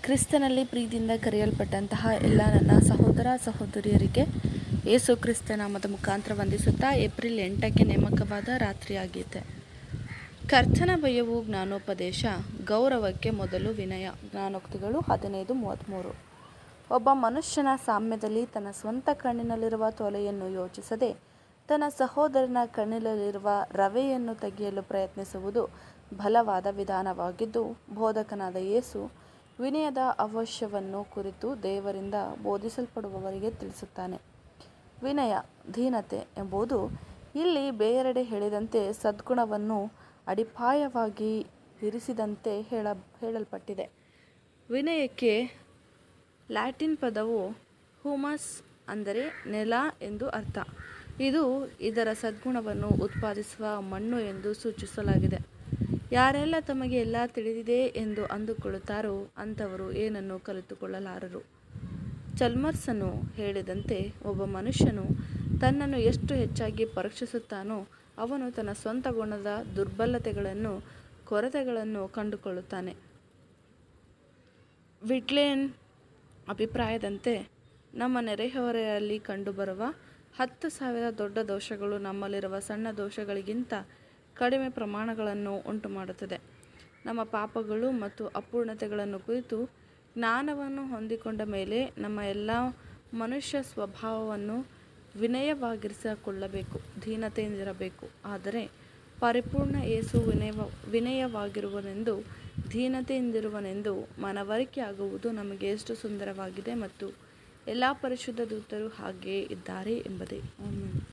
ಕ್ರಿಸ್ತನಲ್ಲಿ ಪ್ರೀತಿಯಿಂದ ಕರೆಯಲ್ಪಟ್ಟಂತಹ ಎಲ್ಲ ನನ್ನ ಸಹೋದರ ಸಹೋದರಿಯರಿಗೆ ಯೇಸು ಕ್ರಿಸ್ತ ನಾಮದ ಮುಖಾಂತರ ವಂದಿಸುತ್ತಾ ಏಪ್ರಿಲ್ ಎಂಟಕ್ಕೆ ನೇಮಕವಾದ ರಾತ್ರಿಯಾಗಿದೆ ಕರ್ತನ ಭಯವು ಜ್ಞಾನೋಪದೇಶ ಗೌರವಕ್ಕೆ ಮೊದಲು ವಿನಯ ಜ್ಞಾನೋಕ್ತಿಗಳು ಹದಿನೈದು ಮೂವತ್ತ್ಮೂರು ಒಬ್ಬ ಮನುಷ್ಯನ ಸಾಮ್ಯದಲ್ಲಿ ತನ್ನ ಸ್ವಂತ ಕಣ್ಣಿನಲ್ಲಿರುವ ತೊಲೆಯನ್ನು ಯೋಚಿಸದೆ ತನ್ನ ಸಹೋದರನ ಕಣ್ಣಿನಲ್ಲಿರುವ ರವೆಯನ್ನು ತೆಗೆಯಲು ಪ್ರಯತ್ನಿಸುವುದು ಬಲವಾದ ವಿಧಾನವಾಗಿದ್ದು ಬೋಧಕನಾದ ಯೇಸು ವಿನಯದ ಅವಶ್ಯವನ್ನು ಕುರಿತು ದೇವರಿಂದ ಬೋಧಿಸಲ್ಪಡುವವರಿಗೆ ತಿಳಿಸುತ್ತಾನೆ ವಿನಯ ದೀನತೆ ಎಂಬುದು ಇಲ್ಲಿ ಬೇರೆಡೆ ಹೇಳಿದಂತೆ ಸದ್ಗುಣವನ್ನು ಅಡಿಪಾಯವಾಗಿ ಇರಿಸಿದಂತೆ ಹೇಳ ಹೇಳಲ್ಪಟ್ಟಿದೆ ವಿನಯಕ್ಕೆ ಲ್ಯಾಟಿನ್ ಪದವು ಹುಮಸ್ ಅಂದರೆ ನೆಲ ಎಂದು ಅರ್ಥ ಇದು ಇದರ ಸದ್ಗುಣವನ್ನು ಉತ್ಪಾದಿಸುವ ಮಣ್ಣು ಎಂದು ಸೂಚಿಸಲಾಗಿದೆ ಯಾರೆಲ್ಲ ತಮಗೆ ಎಲ್ಲ ತಿಳಿದಿದೆ ಎಂದು ಅಂದುಕೊಳ್ಳುತ್ತಾರೋ ಅಂಥವರು ಏನನ್ನು ಕಲಿತುಕೊಳ್ಳಲಾರರು ಚಲ್ಮರ್ಸನು ಹೇಳಿದಂತೆ ಒಬ್ಬ ಮನುಷ್ಯನು ತನ್ನನ್ನು ಎಷ್ಟು ಹೆಚ್ಚಾಗಿ ಪರೀಕ್ಷಿಸುತ್ತಾನೋ ಅವನು ತನ್ನ ಸ್ವಂತ ಗುಣದ ದುರ್ಬಲತೆಗಳನ್ನು ಕೊರತೆಗಳನ್ನು ಕಂಡುಕೊಳ್ಳುತ್ತಾನೆ ವಿಟ್ಲೇನ್ ಅಭಿಪ್ರಾಯದಂತೆ ನಮ್ಮ ನೆರೆಹೊರೆಯಲ್ಲಿ ಕಂಡುಬರುವ ಹತ್ತು ಸಾವಿರ ದೊಡ್ಡ ದೋಷಗಳು ನಮ್ಮಲ್ಲಿರುವ ಸಣ್ಣ ದೋಷಗಳಿಗಿಂತ ಕಡಿಮೆ ಪ್ರಮಾಣಗಳನ್ನು ಉಂಟುಮಾಡುತ್ತದೆ ನಮ್ಮ ಪಾಪಗಳು ಮತ್ತು ಅಪೂರ್ಣತೆಗಳನ್ನು ಕುರಿತು ಜ್ಞಾನವನ್ನು ಹೊಂದಿಕೊಂಡ ಮೇಲೆ ನಮ್ಮ ಎಲ್ಲ ಮನುಷ್ಯ ಸ್ವಭಾವವನ್ನು ವಿನಯವಾಗಿರಿಸಿಕೊಳ್ಳಬೇಕು ದೀನತೆಯಿಂದಿರಬೇಕು ಆದರೆ ಪರಿಪೂರ್ಣ ಯೇಸು ವಿನಯ ವಿನಯವಾಗಿರುವನೆಂದು ದೀನತೆಯಿಂದಿರುವನೆಂದು ಮನವರಿಕೆ ಆಗುವುದು ನಮಗೆ ಎಷ್ಟು ಸುಂದರವಾಗಿದೆ ಮತ್ತು ಎಲ್ಲ ಪರಿಶುದ್ಧ ದೂತರು ಹಾಗೆಯೇ ಇದ್ದಾರೆ ಎಂಬುದೇ ಆಮೆನ್